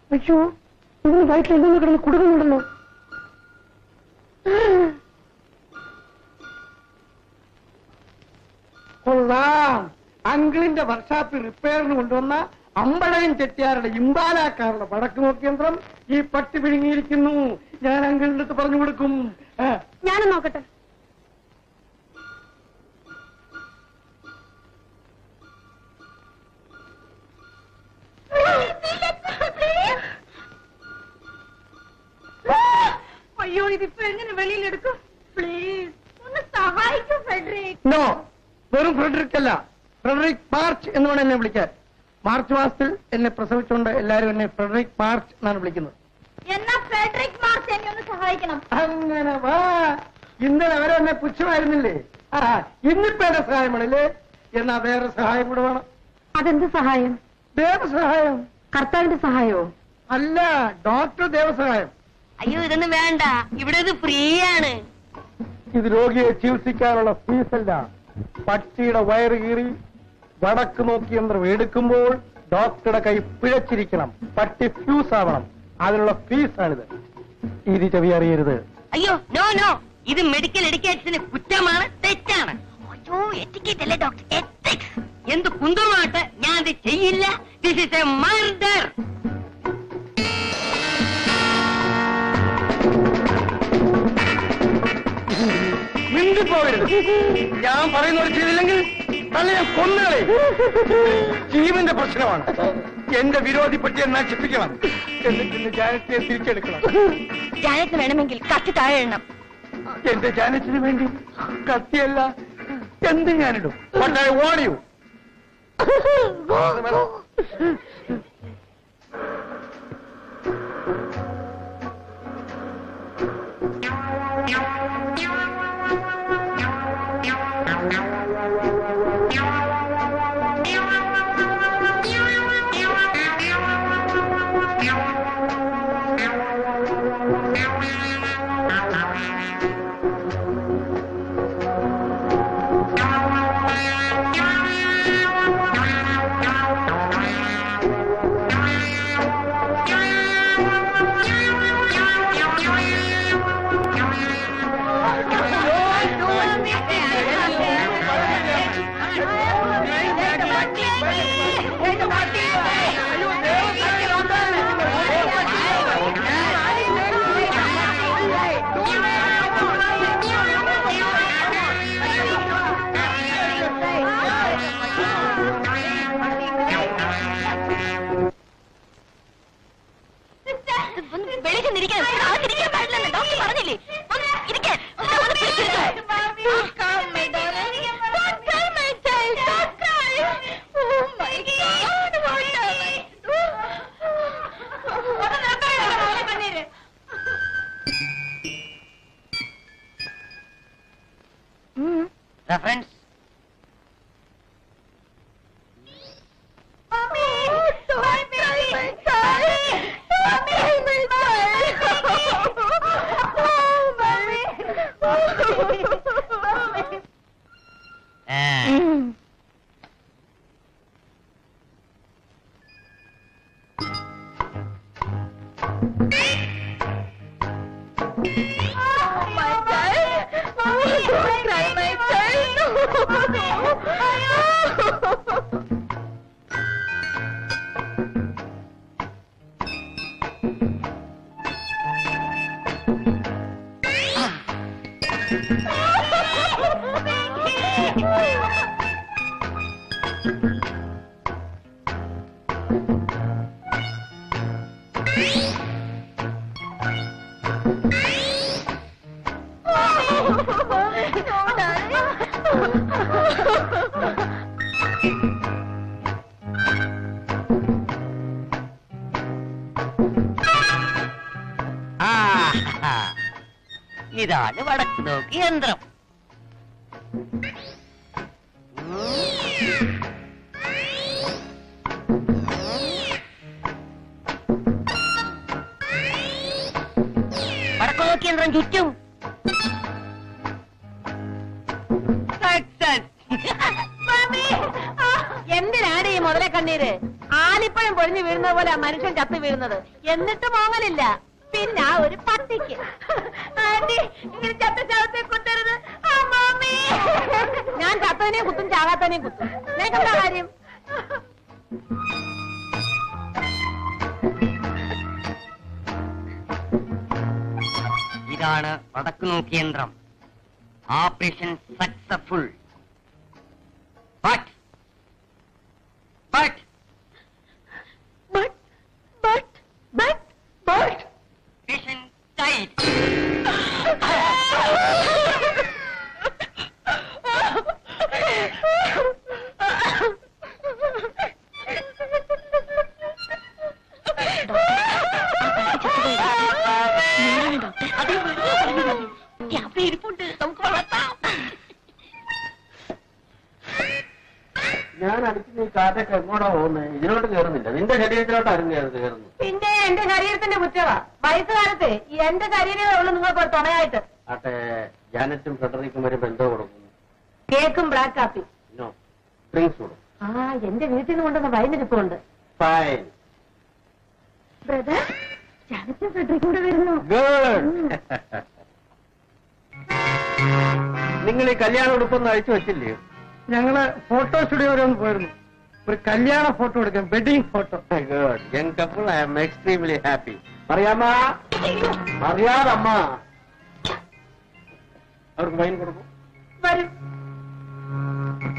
അയ്യോ ഇതിന് വയറ്റിൽ എന്തെങ്കിലും കിടന്ന് കുടുങ്ങുന്നുണ്ടല്ലോ കൊള്ളാം അങ്കിളിന്റെ വർഷാപ്പിൽ റിപ്പയറിന് കൊണ്ടുവന്ന അമ്പഴകൻ ചെട്ടിയാരുടെ ഇമ്പാലാക്കാരുടെ വടക്ക് നോക്കിയന്ത്രം ഈ പട്ടി വിഴുങ്ങിയിരിക്കുന്നു ഞാൻ അങ്കിളിന്റെ അടുത്ത് പറഞ്ഞു കൊടുക്കും ആ, ഞാനും നോക്കട്ടെ അയ്യോ ഇതിപ്പോ എങ്ങനെ വെളിയിലെടുക്കും പ്ലീസ് ഒന്ന് സഹായിക്കൂ ഫെഡറിക് നോ വെറും ഫ്രെഡറിക് അല്ല ഫ്രെഡറിക് മാർച്ച് എന്ന് വേണം എന്നെ വിളിക്കാൻ മാർച്ച് മാസത്തിൽ എന്നെ പ്രസവിച്ചുകൊണ്ട് എല്ലാരും എന്നെ ഫ്രെഡറിക് മാർച്ച് എന്നാണ് വിളിക്കുന്നത് എന്നാ ഫെഡറിക് മാർച്ച് എന്നെ ഒന്ന് സഹായിക്കണം അങ്ങനെ വാ ഇന്നലെ വരെ എന്നെ പുച്ഛമായിരുന്നില്ലേ ആ ഇന്നിപ്പോ എന്റെ സഹായമാണല്ലേ എന്നാ വേറെ സഹായം കൂടെ വേണം അതെന്ത് സഹായം ദേവസഹായം കർത്താവിന്റെ സഹായമോ അല്ല ഡോക്ടർ ദേവസഹായം അയ്യോ ഇതൊന്നും വേണ്ട ഇവിടെ ഇത് ഫ്രീ ആണ് ഇത് രോഗിയെ ചികിത്സിക്കാനുള്ള ഫീസല്ല പട്ടിയുടെ വയറ് കീറി വടക്ക് നോക്കി യന്ത്രം എടുക്കുമ്പോൾ ഡോക്ടറുടെ കൈ പിഴച്ചിരിക്കണം പട്ടി ഫ്യൂസ് ആവണം അതിനുള്ള ഫീസാണിത് ഇത് ചെവി അറിയരുത് അയ്യോ നോ നോ ഇത് മെഡിക്കൽ എഡ്യൂക്കേഷന് കുറ്റമാണ് തെറ്റാണ് അയ്യോ എത്തിക്കേറ്റ് അല്ലേ ഡോക്ടർ എത്തിക്സ് എന്ത് കുന്തമായിട്ട് ഞാൻ അത് ചെയ്യില്ല ദിസ് ഇസ് എ മർഡർ മിണ്ടിപ്പോകരുത് ഞാൻ പറയുന്നത് ചെയ്തില്ലെങ്കിൽ തന്നെ ഞാൻ കൊന്നുകളെ ജീവന്റെ പ്രശ്നമാണ് എന്റെ വിരോധി പട്ടിയെ നശിപ്പിക്കണം എന്നിട്ട് എന്റെ ജാനറ്റിയെ തിരിച്ചെടുക്കണം ജാനത്തിന് വേണമെങ്കിൽ കത്തി താഴെ എണ്ണം എന്റെ ജാനറ്റിന് വേണ്ടി കത്തിയല്ല എന്ത് ഞാനിടും പക്ഷേ ഓടിയു വെളിയിൽ നിന്നിരിക്കാൻ അകത്തിരിക്കാൻ പാടില്ലെന്ന് ഡോക്ടർ പറഞ്ഞില്ലേ ഒന്ന് ഇരിക്കാൻ ഒന്ന് പിടിച്ചിരുത്ത്. റെഫറൻസ് ആ ഇതാണ് വടക്ക് നോക്കി യന്ത്രം വടക്ക് നോക്കി യന്ത്രം ചുറ്റും Success. എന്തിനാണ് ഈ മുതലെ കണ്ട് കണ്ണീര് ആലിപ്പഴം പൊഴിഞ്ഞു വീഴുന്നത് പോലെ ആ മനുഷ്യൻ ചത്തു വീഴുന്നത് എന്നിട്ട് മോങ്ങലില്ല പിന്നെ ആ ഒരു പട്ടിക്ക് ആന്റി ഇങ്ങനെ ചത്ത ചവത്തെ കുത്തരുത് ആ മാമി ഞാൻ ചത്തതിനെയും കുത്തും ചാകാത്തതിനെയും കുത്തും നിനക്ക് എന്താ കാര്യം ഇതാണ് വടക്ക് നോക്കി യന്ത്രം operation successful but but but but but but patient died ഞാൻ അടിക്കുന്ന ഈ കാറ്റൊക്കെ എങ്ങോട്ടാ പോകുന്നത് ഇതിലോട്ട് കയറുന്നില്ല നിന്റെ ശരീരത്തിലോട്ട് ആരും കയറുന്നത് കയറുന്നു പിന്നെ എന്റെ ശരീരത്തിന്റെ കുറ്റവാ വയസ്സുകാലത്ത് ഈ എന്റെ ശരീരമേ ഉള്ളൂ നിങ്ങൾക്ക് ഒരു തുണയായിട്ട് ആട്ടെ ജാനറ്റും ഫ്രെഡറിക്കും വരുമ്പോ എന്തോ കൊടുക്കും കേക്കും ബ്ലാക്ക് കാപ്പി നോ ഡ്രിങ്ക്സ് കൊടുക്കും ആ എന്റെ വീട്ടിൽ നിന്ന് കൊണ്ടുവന്ന വൈകുന്നേരപ്പുണ്ട് ഫൈൻ ബ്രദർ ജാനറ്റും ഫ്രെഡറിക് കൂടെ വരുന്നു ഗുഡ് നിങ്ങൾ ഈ കല്യാണ ഉടുപ്പൊന്നും അഴിച്ചു വെച്ചില്ലേ ഞങ്ങള് ഫോട്ടോ സ്റ്റുഡിയോ വരെ ഒന്ന് പോയിരുന്നു ഒരു കല്യാണ ഫോട്ടോ എടുക്കാം wedding photo good young couple I'm extremely happy അറിയാമ അറിയാതമ്മ അവർക്ക് വൈൻ കൊടുക്കും വരും